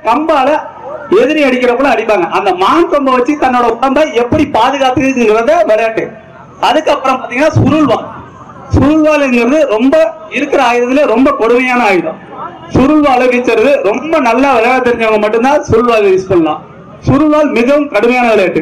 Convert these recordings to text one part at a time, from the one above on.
கம்பால எதிரி அடிக்கிறப்பல அடிப்பாங்க அந்த மான் கொம்பை வச்சு தன்னோட உடம்பை எப்படி பாதுகாத்துக்கிறத விளையாட்டு அதுக்கப்புறம் பாத்தீங்கன்னா சுருள்வாள் சுருள்வாளுங்கிறது ரொம்ப இருக்கிற ஆயுதத்துல ரொம்ப கொடுமையான ஆயுதம் சுருள்வாளை வீசுறது ரொம்ப நல்லா விளையாட தெரிஞ்சவங்க மட்டும்தான் சுருள்வாள் யூஸ் பண்ணலாம் சுருள்வாள் மிகவும் கடுமையான விளையாட்டு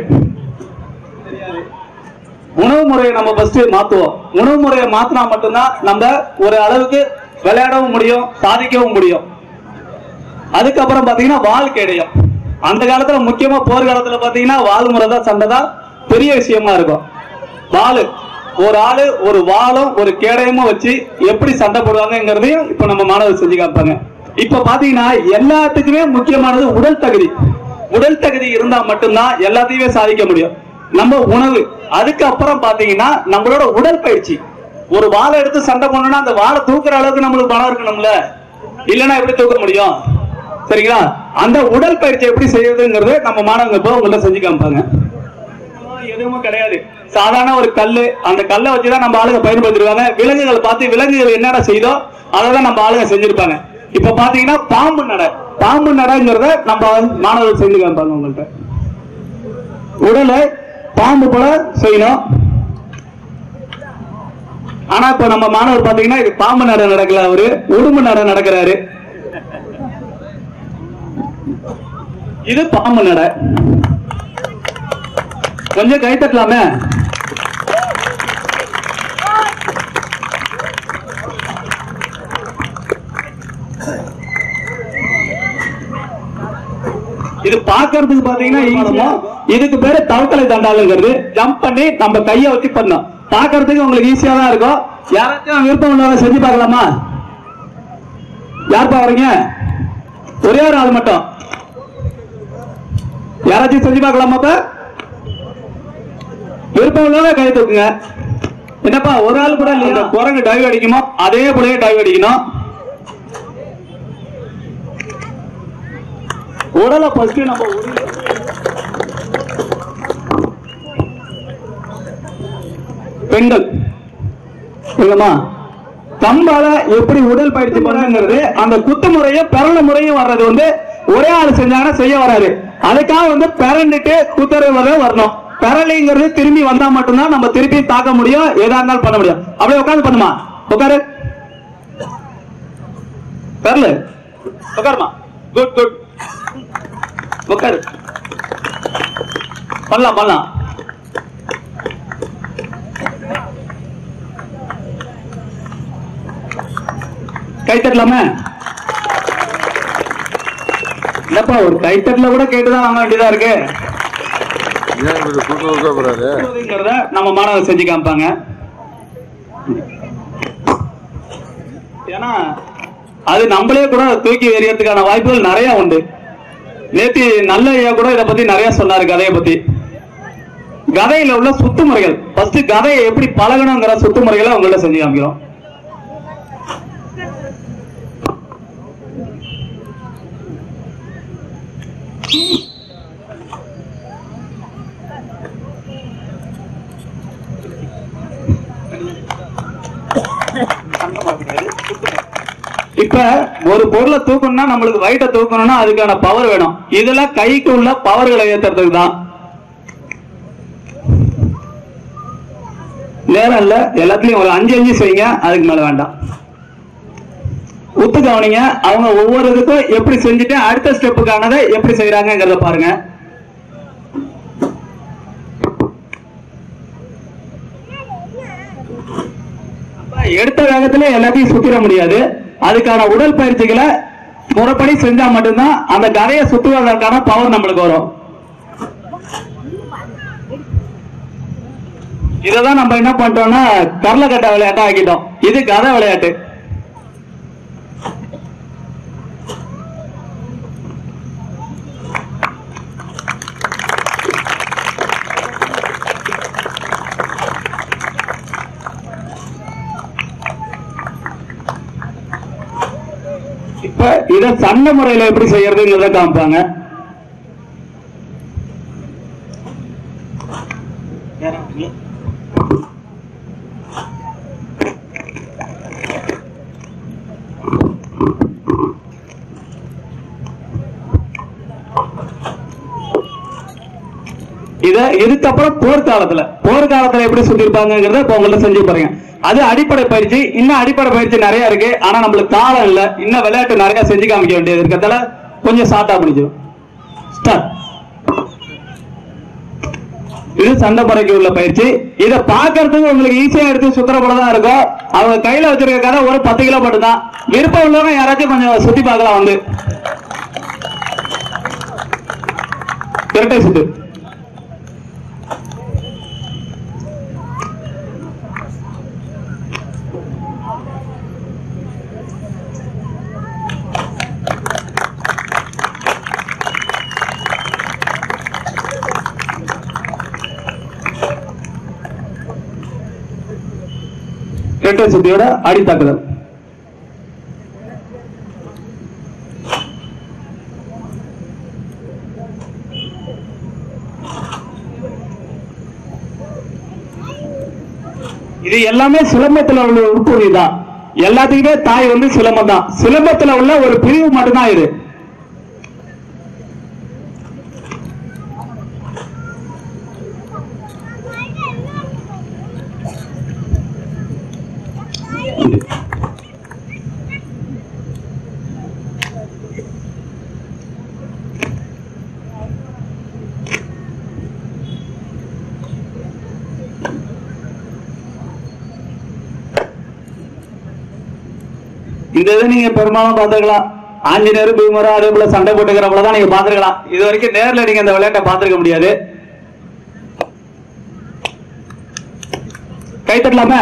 உணவு முறையை நம்ம ஃபர்ஸ்ட் மாத்துவோம் உணவு முறையை மாத்தினா மட்டும்தான் நம்ம ஒரு அளவுக்கு விளையாடவும் முடியும் சாதிக்கவும் முடியும் அதுக்கப்புறம் பாத்தீங்கன்னா வால் கேடயம் அந்த காலத்துல முக்கியமா போர் காலத்துல பாத்தீங்கன்னா வால் முறை தான் சண்டை தான் பெரிய விஷயமா இருக்கும் வாளு ஒரு ஆளு ஒரு வாளும் ஒரு கேடயமும் வச்சு எப்படி சண்டை போடுவாங்கங்கிறதையும் இப்ப நம்ம மாணவர் செஞ்சு காப்பாங்க இப்ப பாத்தீங்கன்னா எல்லாத்துக்குமே முக்கியமானது உடல் தகுதி உடல் தகுதி இருந்தா மட்டும்தான் எல்லாத்தையுமே சாதிக்க முடியும் நம்ம உணவு அதுக்கப்புறம் பாத்தீங்கன்னா நம்மளோட உடற்பயிற்சி ஒரு வாளை எடுத்து சண்டை பண்ணணும்னா அந்த வாளை தூக்குற அளவுக்கு நம்மளுக்கு பணம் இருக்கணும்ல இல்லைன்னா எப்படி தூக்க முடியும் சரிங்களா அந்த உடற்பயிற்சி எப்படி செய்யறதுங்கிறது நம்ம மாணவங்க இப்போ உங்கள்ட்ட செஞ்சு காமிப்பாங்க எதுவுமே கிடையாது சாதாரண ஒரு கல்லு அந்த கல்லை வச்சுதான் நம்ம ஆளுங்க பயன்படுத்திருக்காங்க விலங்குகள் பார்த்து விலங்குகள் என்னென்ன செய்தோ அதை தான் நம்ம ஆளுங்க செஞ்சிருப்பாங்க இப்ப பாத்தீங்கன்னா பாம்பு நடை பாம்பு நடைங்கிறத நம்ம மாணவர்கள் செஞ்சு காமிப்பாங்க உங்கள்ட்ட உடலை பாம்பு போல செய்யணும் ஆனா இப்ப நம்ம மாணவர் பாத்தீங்கன்னா இது பாம்பு நட நடக்கல அவரு உடும்பு நட நடக்கிறாரு இது பாம்பு நட கொஞ்சம் கை தட்டலாமே இது பாக்குறதுக்கு பாத்தீங்கன்னா ஈஸியா இதுக்கு பேரு தவக்கலை தண்டாளுங்கிறது ஜம்ப் பண்ணி நம்ம கைய வச்சு பண்ணோம் பாக்குறதுக்கு உங்களுக்கு ஈஸியா தான் இருக்கும் யாராச்சும் விருப்பம் உள்ளவங்க செஞ்சு பார்க்கலாமா யார் பாக்குறீங்க ஒரே ஒரு ஆள் மட்டும் யாராச்சும் செஞ்சு பார்க்கலாமா இப்ப விருப்பம் உள்ளவங்க கை தூக்குங்க என்னப்பா ஒரு ஆள் கூட இல்லையா இந்த குரங்கு டைவ் அடிக்குமோ அதே போலயே டைவ் அடிக்கணும் உடலை ஃபர்ஸ்ட் நம்ம உருளி- பெண்கள் இல்லம்மா கம்பால எப்படி உடல் பயிற்சி பண்ணுங்கிறது அந்த குத்து முறையும் பிறந்த முறையும் வர்றது வந்து ஒரே ஆள் செஞ்சாங்கன்னா செய்ய வராது அதுக்காக வந்து பிறண்டுட்டு குத்துறது வர வரணும் பிறலிங்கிறது திரும்பி வந்தா மட்டும்தான் நம்ம திருப்பி தாக்க முடியும் எதா இருந்தாலும் பண்ண முடியும் அப்படியே உட்காந்து பண்ணுமா உட்காரு பெறல உட்காருமா குட் குட் உட்காரு பண்ணலாம் பண்ணலாம் கை தட்டலாமே என்னப்பா ஒரு கை தட்டல கூட கேட்டுதான் வாங்க வேண்டியதா இருக்கு ஏன் இப்படி குறுக்க குறுக்க போறாரு சொல்றதுங்கிறத நம்ம மாணவர் செஞ்சு காமிப்பாங்க ஏன்னா அது நம்மளே கூட தூக்கி எறியறதுக்கான வாய்ப்புகள் நிறைய உண்டு நேத்தி நல்ல ஐயா கூட இதை பத்தி நிறைய சொன்னாரு கதையை பத்தி கதையில உள்ள சுத்து முறைகள் ஃபர்ஸ்ட் கதையை எப்படி பழகணுங்கிற சுத்து முறைகளை உங்கள்ட்ட செஞ்சு காமிக்கிறோம் இப்ப ஒரு பொருளை தூக்கணும்னா நம்மளுக்கு வயிற்ற தூக்கணும்னா அதுக்கான பவர் வேணும் இதெல்லாம் கைக்கு உள்ள பவர்களை ஏத்துறதுக்கு தான் நேரம் இல்ல எல்லாத்துலயும் ஒரு அஞ்சு அஞ்சு செய்யுங்க அதுக்கு மேல வேண்டாம் உத்து கவனிங்க அவங்க ஒவ்வொரு இதுக்கும் எப்படி செஞ்சுட்டு அடுத்த ஸ்டெப்புக்கானதை எப்படி செய்யறாங்கிறத பாருங்க அப்ப எடுத்த வேகத்துல எல்லாத்தையும் சுத்திட முடியாது அதுக்கான உடல் பயிற்சிகளை முறைப்படி செஞ்சா மட்டும்தான் அந்த கரையை சுத்துவதற்கான பவர் நம்மளுக்கு வரும் இததான் நம்ம என்ன பண்ணிட்டோம்னா கரலக்கட்டை விளையாட்டா ஆக்கிட்டோம் இது கதை விளையாட்டு இப்ப இத சண்டை முறையில எப்படி செய்யறதுங்கிறத காமிப்பாங்க இத இதுக்கப்புறம் போர்க்காலத்துல போர்க்காலத்துல எப்படி சுத்திருப்பாங்கிறத இப்ப உங்கள்ட்ட செஞ்சு பாருங்க அது அடிப்படை பயிற்சி இன்னும் அடிப்படை பயிற்சி நிறைய இருக்கு ஆனா நம்மளுக்கு காலம் இல்ல இன்னும் விளையாட்டு நிறைய செஞ்சு காமிக்க வேண்டியது இருக்கிறதால கொஞ்சம் ஷார்ட்டா முடிஞ்சிடும் ஸ்டார்ட் இது சண்டை பறைக்கு உள்ள பயிற்சி இத பாக்குறதுக்கு உங்களுக்கு ஈஸியா எடுத்து சுத்துற போல தான் இருக்கும் அவங்க கையில வச்சிருக்க கதை ஒரு பத்து கிலோ மட்டும்தான் விருப்பம் உள்ளவங்க யாராச்சும் கொஞ்சம் சுத்தி பார்க்கலாம் வந்து இரட்டை சுத்து இரட்டை சுத்தியோட அடித்தாக்குதல் இது எல்லாமே சிலம்பத்துல உள்ள உட்பொருள் தான் எல்லாத்துக்குமே தாய் வந்து சிலம்பம் தான் சிலம்பத்துல உள்ள ஒரு பிரிவு மட்டும்தான் இது இந்த இதை நீங்க பெரும்பாலும் பார்த்துக்கலாம் ஆஞ்சநேயர் பீமரும் அதே போல சண்டை போட்டுக்கிறவங்கள தான் நீங்க பார்த்துருக்கலாம் இது வரைக்கும் நேர்ல நீங்க இந்த விளையாட்டை பார்த்துருக்க முடியாது கை தட்டலாமே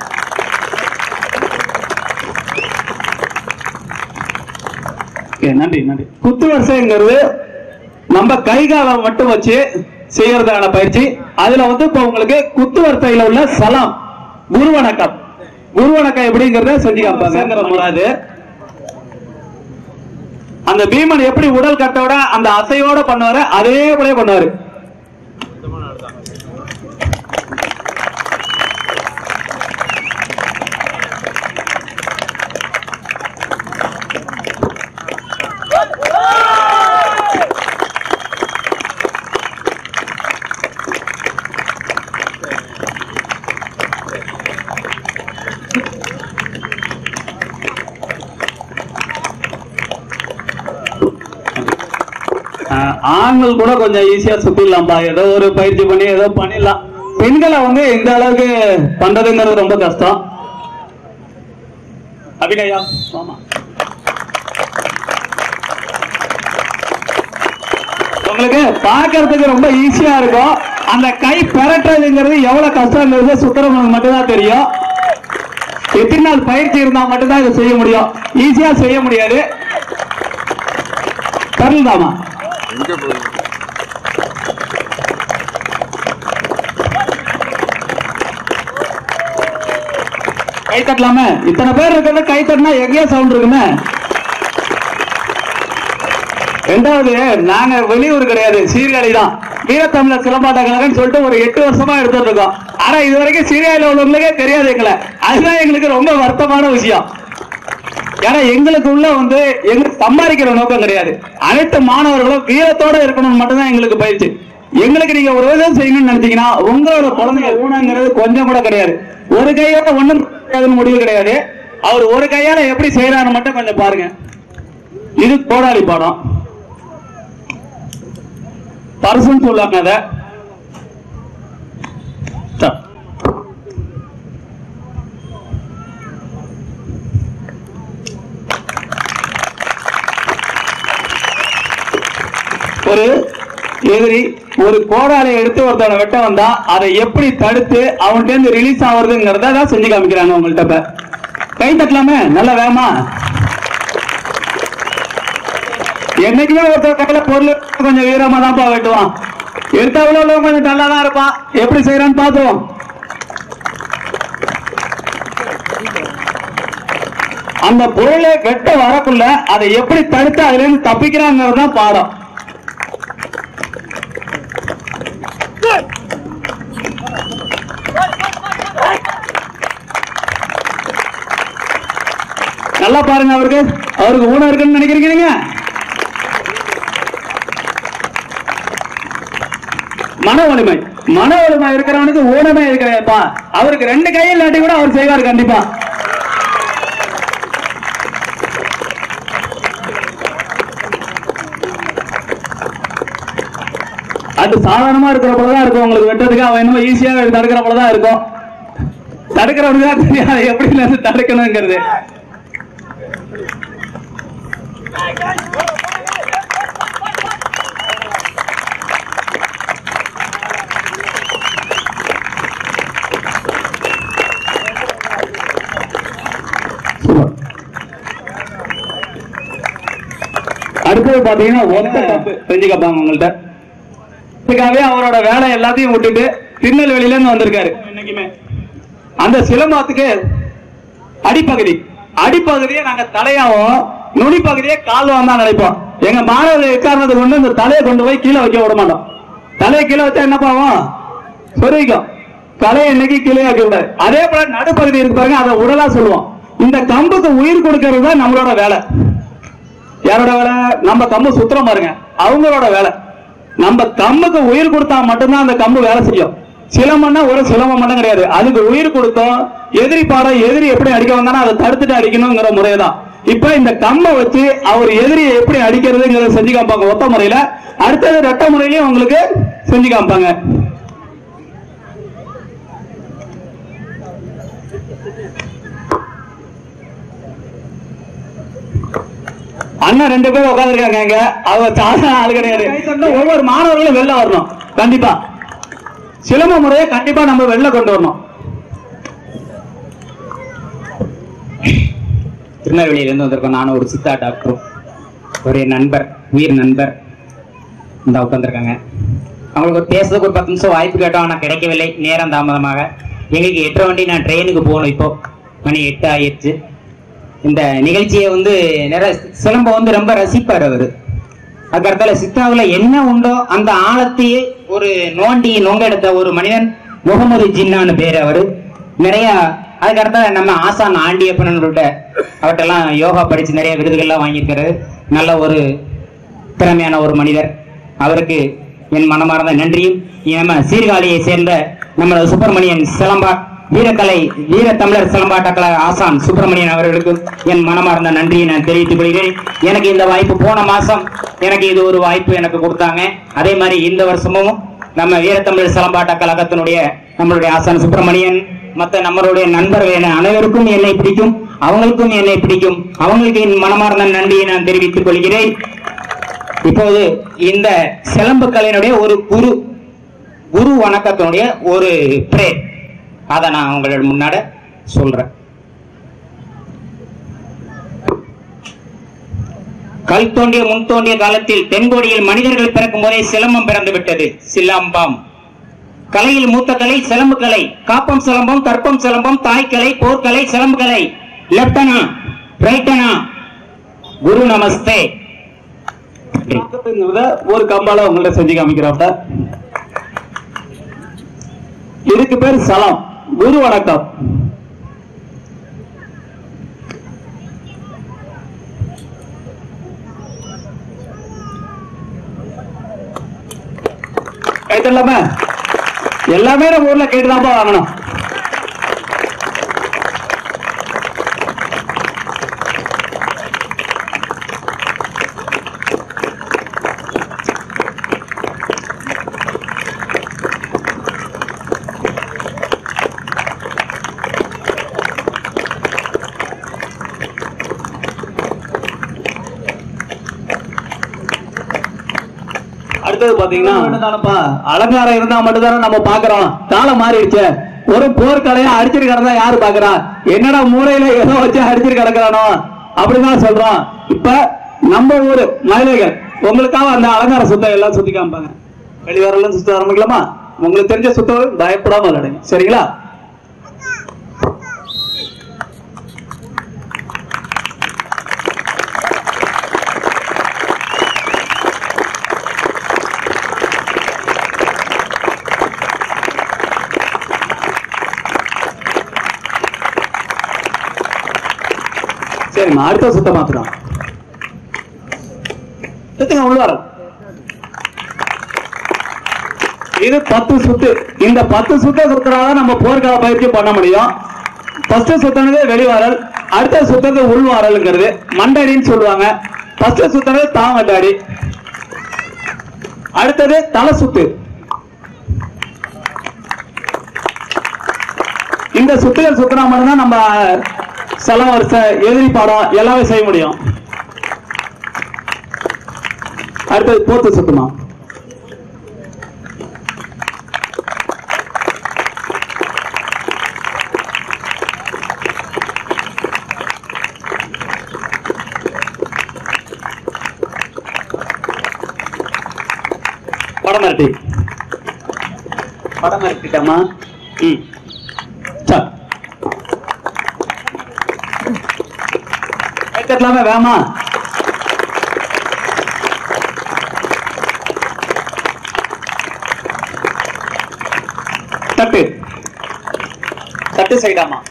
Okay, நன்றி நன்றி குத்து வரிசைங்கிறது நம்ம கை காலை மட்டும் வச்சு செய்யறதான பயிற்சி அதுல வந்து இப்ப உங்களுக்கு குத்து வரிசையில உள்ள சலாம் குரு வணக்கம் குரு வணக்கம் எப்படிங்கறத செஞ்சு காப்பாங்க முறாது அந்த பீமன் எப்படி உடல் கட்டோட அந்த அசையோட பண்ணுவாரு அதே போல பண்ணுவாரு ஆஹ் ஆண்கள் கூட கொஞ்சம் ஈஸியா சுத்திடலாம்பா ஏதோ ஒரு பயிற்சி பண்ணி ஏதோ பண்ணிடலாம் பெண்களை வந்து இந்த அளவுக்கு பண்றதுங்கிறது ரொம்ப கஷ்டம் அபிநயா ஆமா உங்களுக்கு பார்க்கிறதுக்கு ரொம்ப ஈஸியா இருக்கும் அந்த கை பெரட்டுறதுங்கிறது எவ்வளவு கஷ்டங்கிறது சுத்துறவங்களுக்கு மட்டும்தான் தெரியும் எத்தனை நாள் பயிற்சி இருந்தா மட்டும்தான் இதை செய்ய முடியும் ஈஸியா செய்ய முடியாது தரலாமா எங்க போகுது கை தட்டலாமே இத்தனை பேர் இருக்கிறத கை தட்டினா எங்கேயோ சவுண்ட் இருக்குமே ரெண்டாவது நாங்க வெளியூர் கிடையாது சீர்காழி தான் வீரத்தமிழர் சிலம்பாட்ட கழகம்னு சொல்லிட்டு ஒரு எட்டு வருஷமா எடுத்துட்டு இருக்கோம் ஆனா இது வரைக்கும் சீர்காழியில உள்ளவங்களுக்கே தெரியாது எங்களை அதுதான் எங்களுக்கு ரொம்ப வருத்தமான விஷயம் ஏன்னா எங்களுக்கு உள்ள வந்து எங்க சம்பாதிக்கிற நோக்கம் கிடையாது அனைத்து மாணவர்களும் வீரத்தோட இருக்கணும்னு மட்டும்தான் எங்களுக்கு பயிற்சி எங்களுக்கு நீங்க ஒரு உதவி செய்யணும்னு நினைச்சீங்கன்னா உங்களோட குழந்தைங்க ஊனங்கிறது கொஞ்சம் கூட கிடையாது ஒரு கையோட ஒண்ணும் கிடையாதுன்னு முடிவு கிடையாது அவர் ஒரு கையால எப்படி செய்யறாரு மட்டும் கொஞ்சம் பாருங்க இது கோடாளி பாடம் பரிசுன்னு சொல்லுவாங்க அதை Stop. ஒரு எதிரி ஒரு கோடாலை எடுத்து ஒருத்தவனை வெட்ட வந்தா அதை எப்படி தடுத்து அவன்கிட்ட இருந்து ரிலீஸ் ஆகுறதுங்கிறத தான் செஞ்சு காமிக்கிறாங்க உங்கள்ட்ட இப்ப கை தட்டலாமே நல்ல வேகமா என்னைக்குமே ஒருத்தர் கையில பொருள் கொஞ்சம் வீரமா தான்ப்பா வெட்டுவான் எடுத்தவளோ உள்ளவன் கொஞ்சம் நல்லா தான் இருப்பான் எப்படி செய்யறான்னு பார்த்துவோம் அந்த பொருளை வெட்ட வரக்குள்ள அதை எப்படி தடுத்து அதுல இருந்து தப்பிக்கிறாங்கிறது தான் பாடம் நல்லா பாருங்க அவருக்கு அவருக்கு ஊனம் இருக்குன்னு நினைக்கிறீங்க நீங்க மன வலிமை மன வலிமை இருக்கிறவனுக்கு ஊனமே இருக்கிறப்பா அவருக்கு ரெண்டு கையில் நாட்டி கூட அவர் செய்வார் கண்டிப்பா அது சாதாரணமா இருக்கிற போலதான் இருக்கும் உங்களுக்கு வெட்டுறதுக்கு அவன் என்னமோ ஈஸியா தடுக்கிற போலதான் இருக்கும் தடுக்கிறவனுக்கு தான் தெரியும் அதை எப்படி இருந்து தடுக்கணுங்கிறது சூப்பர். அடுத்தது பாத்தீங்கன்னா ஒத்த தப்பு செஞ்சு கேட்பாங்க உங்கள்ட்ட இதுக்காகவே அவரோட வேலை எல்லாத்தையும் விட்டுட்டு திருநெல்வேலியில இருந்து வந்திருக்காரு இன்னைக்குமே அந்த சிலம்பாத்துக்கு அடிப்பகுதி அடிப்பகுதியை நாங்க தலையாவும் நுனிப்பகுதியை கால்வான் தான் நினைப்போம் எங்க மாணவர்கள் எக்காரணத்துக்கு கொண்டு இந்த தலையை கொண்டு போய் கீழே வைக்க விட மாட்டோம் தலையை கீழே வச்சா என்ன பாவம் சொருவிக்கும் தலையை இன்னைக்கு கீழே வைக்க கூடாது அதே போல நடுப்பகுதி இருக்கு பாருங்க அதை உடலா சொல்லுவோம் இந்த கம்புக்கு உயிர் கொடுக்கறது தான் நம்மளோட வேலை யாரோட வேலை நம்ம கம்பு சுத்துறோம் பாருங்க அவங்களோட வேலை நம்ம கம்புக்கு உயிர் கொடுத்தா மட்டும்தான் அந்த கம்பு வேலை செய்யும் சிலம்பம்னா ஒரு சிலம்பம் மட்டும் கிடையாது அதுக்கு உயிர் கொடுத்தோம் எதிரி பாடம் எதிரி எப்படி அடிக்க வந்தானோ அதை தடுத்துட்டு அடிக்கணுங்கிற முறைதான் இப்ப இந்த கம்பை வச்சு அவர் எதிரியை எப்படி அடிக்கிறதுங்கிறத செஞ்சு காமிப்பாங்க ஒத்த முறையில அடுத்தது ரெட்ட முறையிலையும் உங்களுக்கு செஞ்சு காமிப்பாங்க அண்ணன் ரெண்டு பேரும் உட்காந்துருக்காங்க இங்க அவங்க சாதாரண ஆள் கிடையாது ஒவ்வொரு மாணவர்களும் வெளில வரணும் கண்டிப்பா சிலம்ப முறையை கண்டிப்பா நம்ம வெளில கொண்டு வரணும் திருநெல்வேலியிலேருந்து வந்திருக்கோம் நானும் ஒரு சித்தா டாக்டரும் ஒரு நண்பர் உயிர் நண்பர் இந்த உட்காந்துருக்காங்க அவங்களுக்கு ஒரு பேசுறதுக்கு ஒரு பத்து நிமிஷம் வாய்ப்பு கேட்டோம் ஆனால் கிடைக்கவில்லை நேரம் தாமதமாக எங்களுக்கு எட்டரை வண்டி நான் ட்ரெயினுக்கு போகணும் இப்போ மணி எட்டு ஆயிடுச்சு இந்த நிகழ்ச்சியை வந்து நிறைய சிலம்பம் வந்து ரொம்ப ரசிப்பார் அவர் அதுக்கடுத்தால சித்தாவில் என்ன உண்டோ அந்த ஆழத்தையே ஒரு நோண்டி நொங்கெடுத்த ஒரு மனிதன் முகமது ஜின்னான்னு பேர் அவரு நிறைய அதுக்கடுத்த நம்ம ஆசான் ஆண்டியப்பன் அவர்கிட்டலாம் யோகா படிச்சு நிறைய விருதுகள்லாம் வாங்கியிருக்காரு நல்ல ஒரு திறமையான ஒரு மனிதர் அவருக்கு என் மனமார்ந்த நன்றியும் நம்ம சீர்காழியை சேர்ந்த நம்ம சுப்பிரமணியன் சிலம்பா வீரக்கலை வீர தமிழர் சிலம்பாட்டக்கலை ஆசான் சுப்பிரமணியன் அவர்களுக்கு என் மனமார்ந்த நன்றியை நான் தெரிவித்துக் கொள்கிறேன் எனக்கு இந்த வாய்ப்பு போன மாசம் எனக்கு இது ஒரு வாய்ப்பு எனக்கு கொடுத்தாங்க அதே மாதிரி இந்த வருஷமும் நம்ம வீரத்தமிழர் சிலம்பாட்ட கழகத்தினுடைய நம்மளுடைய ஆசான் சுப்பிரமணியன் மற்ற நம்மளுடைய நண்பர்கள் என அனைவருக்கும் என்னை பிடிக்கும் அவங்களுக்கும் என்னை பிடிக்கும் அவங்களுக்கு என் மனமார்ந்த நன்றியை நான் தெரிவித்துக் கொள்கிறேன் இப்போது இந்த சிலம்பு கலையினுடைய ஒரு குரு குரு வணக்கத்தினுடைய ஒரு பிரே அதை நான் உங்களோட முன்னாட சொல்றேன் கல் தோண்டிய முன் தோண்டிய காலத்தில் தென்கோடியில் மனிதர்கள் பிறக்கும் போதே சிலம்பம் பிறந்து விட்டது சிலம்பம் கலையில் மூத்த கலை சிலம்பு கலை காப்பம் சிலம்பம் கற்பம் சிலம்பம் தாய்க்கலை போர்க்கலை சிலம்பு கலை லெப்டனா ரைட்டனா குரு நமஸ்தே பக்கத்துங்கிறத ஒரு கம்பால உங்கள்ட்ட செஞ்சு காமிக்கிறாப்ட இதுக்கு பேர் சலம் குரு வணக்கம் கைத்தல்லாம எல்லாமே நம்ம ஊர்ல கேட்டுதான்ப்பா வாங்கணும் அடுத்தது பாத்தீங்கன்னா தானப்பா அலங்காரம் இருந்தா மட்டும் தானே நம்ம பாக்குறோம் காலம் மாறிடுச்சு ஒரு போர்க்கலையா அடிச்சிட்டு கிடந்தா யாரு பாக்குறா என்னடா மூலையில ஏதோ வச்சு அடிச்சிட்டு கிடக்குறானோ அப்படிதான் சொல்றோம் இப்ப நம்ம ஊரு மயிலைகள் உங்களுக்காக அந்த அலங்கார சுத்தம் எல்லாம் சுத்தி காமிப்பாங்க வெளிவரெல்லாம் சுத்த ஆரம்பிக்கலாமா உங்களுக்கு தெரிஞ்ச சுத்தம் பயப்படாம விளையாடுங்க சரிங்களா சரிம்மா அடுத்த சுத்தம் மாத்துறோம் எடுத்துங்க உள்ள வரோம் இது பத்து சுத்து இந்த பத்து சுத்த சுத்துறாதான் நம்ம போர்க்கால பயிற்சி பண்ண முடியும் ஃபர்ஸ்ட் சுத்தினது வெளிவாரல் அடுத்த சுத்தது உள்வாரல்ங்கிறது மண்டடின்னு சொல்லுவாங்க ஃபர்ஸ்ட் சுத்தினது தாமட்டாடி அடுத்தது தலை சுத்து இந்த சுத்துகள் சுத்தினா மட்டும்தான் நம்ம செல வருஷ எதிரி பாடம் எல்லாமே செய்ய முடியும் அடுத்தது போத்து சுத்துமா படம் மிரட்டி படம் மிரட்டிட்டமா ம் சரி கை தட்டலாமே வேமா தட்டு தட்டு சைடாமா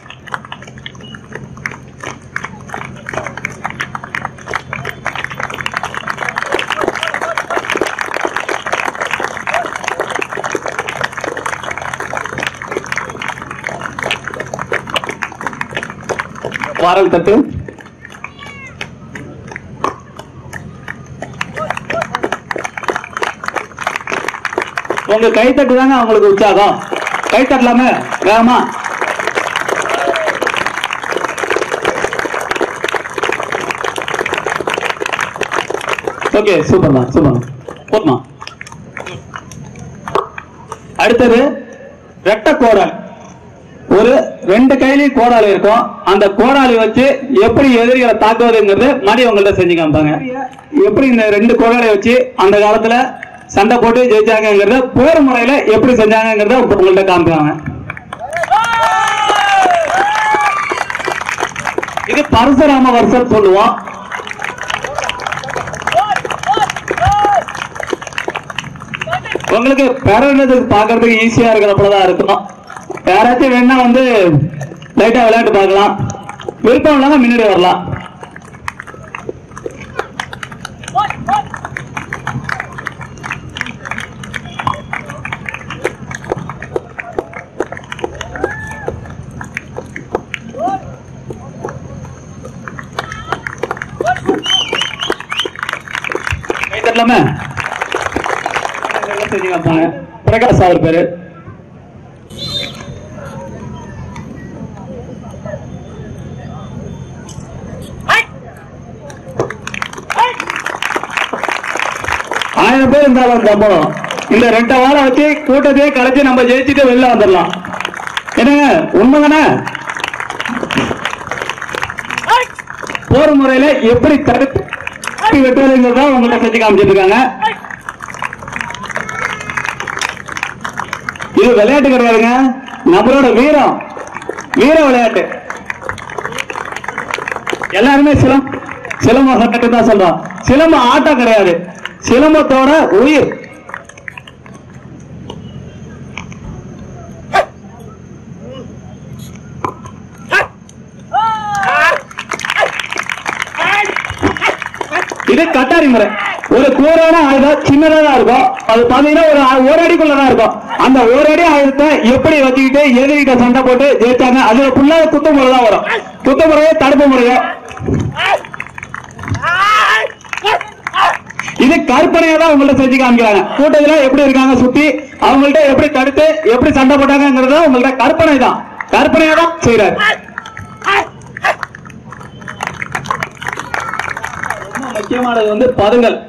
வாரல் தட்டு உங்க கை தட்டு தாங்க அவங்களுக்கு உற்சாகம் கை தட்டலாமே வேகமா ஓகே சூப்பர் தான் சூப்பர் போதுமா அடுத்தது ரெட்ட கோடல் ஒரு ரெண்டு கையிலயும் கோடாலி இருக்கும் அந்த கோடாலி வச்சு எப்படி எதிரிகளை தாக்குவதுங்கிறது மணி உங்கள்ட்ட செஞ்சு காமிப்பாங்க எப்படி இந்த ரெண்டு கோடாலியை வச்சு அந்த காலத்துல சண்டை போட்டு ஜெயிச்சாங்கிறத போர் முறையில எப்படி செஞ்சாங்கிறத உங்கள்ட்ட காமிப்பாங்க இது பரசுராம வருஷம் சொல்லுவோம் உங்களுக்கு பிறந்தது பாக்குறதுக்கு ஈஸியா இருக்கிறப்பதான் இருக்கும் யாராச்சும் வேணா வந்து லைட்டா விளையாட்டு பார்க்கலாம் விருப்பம் இல்லாம முன்னாடி வரலாம் கை தட்டலாமே செஞ்சு காமிப்பாங்க பிரகாஷ் அவர் பேரு ஆயிரம் பேர் இருந்தாலும் சம்பளம் இந்த ரெண்டு வாரம் வச்சு கூட்டத்தையே கலைச்சு நம்ம ஜெயிச்சுட்டு வெளில வந்துடலாம் என்னங்க உண்மைதானே போர் முறையில எப்படி தடுத்து வெட்டுவதுங்கிறத உங்கள்ட்ட செஞ்சு காமிச்சிட்டு இருக்காங்க இது விளையாட்டு கிடையாதுங்க நம்மளோட வீரம் வீர விளையாட்டு எல்லாருமே சிலம் சிலம்ப சட்டத்தை தான் சொல்றோம் சிலம்ப ஆட்டம் கிடையாது சிலம்பத்தோட உயிர் இது கட்டாரி முறை ஒரு கூரான ஆயுதம் சின்னதா தான் இருக்கும் அது பாத்தீங்கன்னா ஒரு ஆ- ஒரு அடிக்குள்ள தான் இருக்கும் அந்த ஒரு அடி ஆயுதத்தை எப்படி வச்சுக்கிட்டு எதிரிகிட்ட சண்டை போட்டு ஜெயிச்சாங்க அதுல ஃபுல்லா குத்த முறை தான் வரும் குத்த முறையோ தடுப்பு முறையோ இது கற்பனையா தான் உங்கள்ட்ட செஞ்சு காமிக்கிறாங்க கூட்டத்துல எப்படி இருக்காங்க சுத்தி அவங்கள்ட்ட எப்படி தடுத்து எப்படி சண்டை போட்டாங்கிறத உங்கள்ட்ட கற்பனை தான் கற்பனையா தான் செய்யறாரு ரொம்ப முக்கியமானது வந்து பதுங்கல்